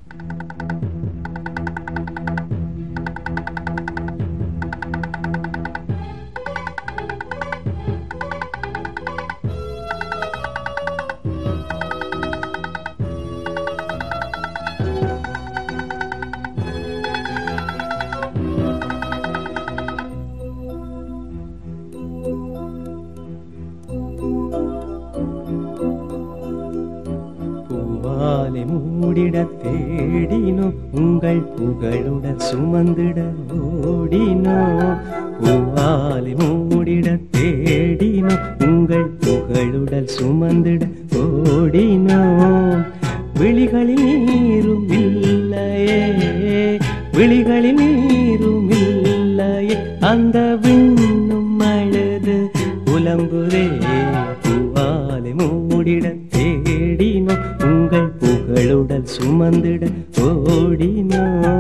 பூவாலை மூடிட தேடினோ உங்கள் புகழுட சுமந்திட ஓடினோ பூவாலை மூடிட தேடினோ உங்கள் புகழுடல் சுமந்திட ஓடினோ விழிகளில் நீரும் இல்லையே விழிகளில் நீரும் இல்லையே அந்த விண்ணும் அழுது புலம்புதே பூவாலை மூடிட தேடினோ உங்கள் புகழுடல் சுமந்திட ஓடினோ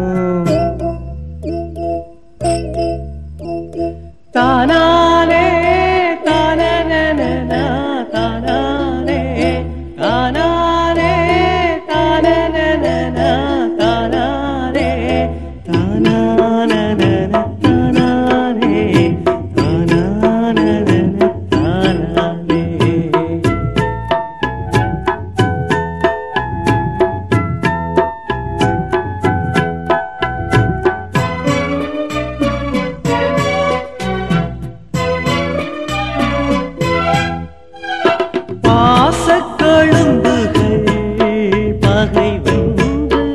தானானே தானனனனா, தானானே தானானே தானனனனா, தானானே தானானனன, தானானே தானானனன, தானானே பாசக்கொழுந்துகள் பகை வென்று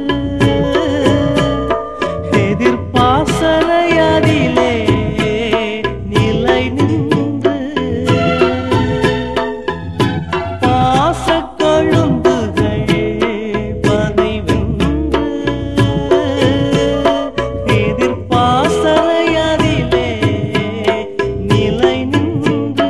எதிர்பாசறையதிலே நிலை நின்று பாசக்கொழுந்துகள் பகை வென்று எதிர்பாசறையதிலே நிலை நின்று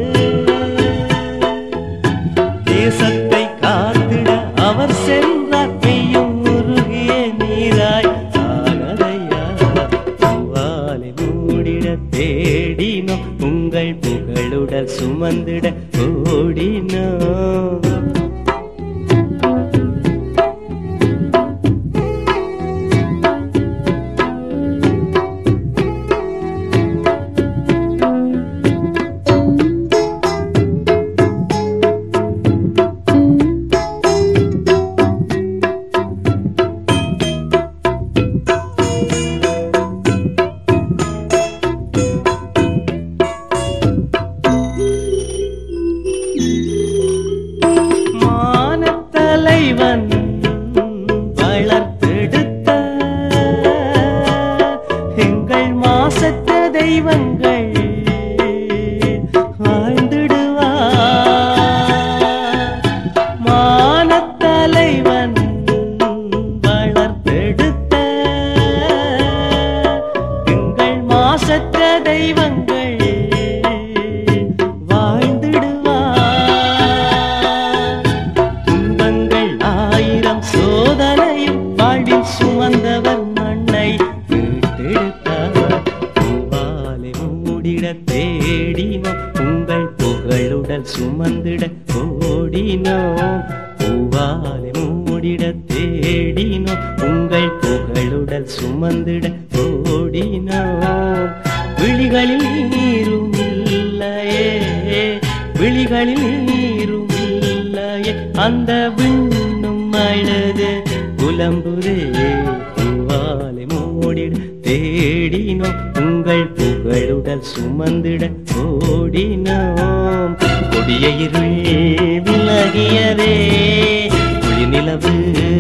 தேசத்தை காத்திட அவர் சென்றார் பெய்யும் உருகிய நீராய் ஆனதையா பூவாலை மூடிட தேடினோ உங்கள் புகழுடல் சுமந்திட ஓடினோ மானத்தலைவன் வளர்த்தெடுத்த எங்கள் மாசற்ற தெய்வங்கள் வாழ்ந்திடுவார் மானத்தலைவன் வளர்த்தெடுத்த எங்கள் மாசற்ற தெய்வங்கள் வாழ்ந்திடுவார் துன்பங்கள் ஆயிரம் சோதனையும் வாழ்வில் சுமந்தவர் மண்ணை மீட்டெடுத்தார் பூவாலை மூடிட தேடினோம் உங்கள் புகழுடல் சுமந்திட ஓடினோம் பூவாலை மூடிட தேடினோம் உங்கள் புகழுடல் சுமந்திட ஓடினோம் விழிகளில் நீரும் இல்லையே விழிகளில் நீரும் இல்லையே அந்த விண்ணும் அழுது புலம்புதே பூவாலை மூடிட தேடினோம் உங்கள் புகழுடல் சுமந்திட ஓடினோம் கொடிய இருள் விலகியதே ஒளி நிலவு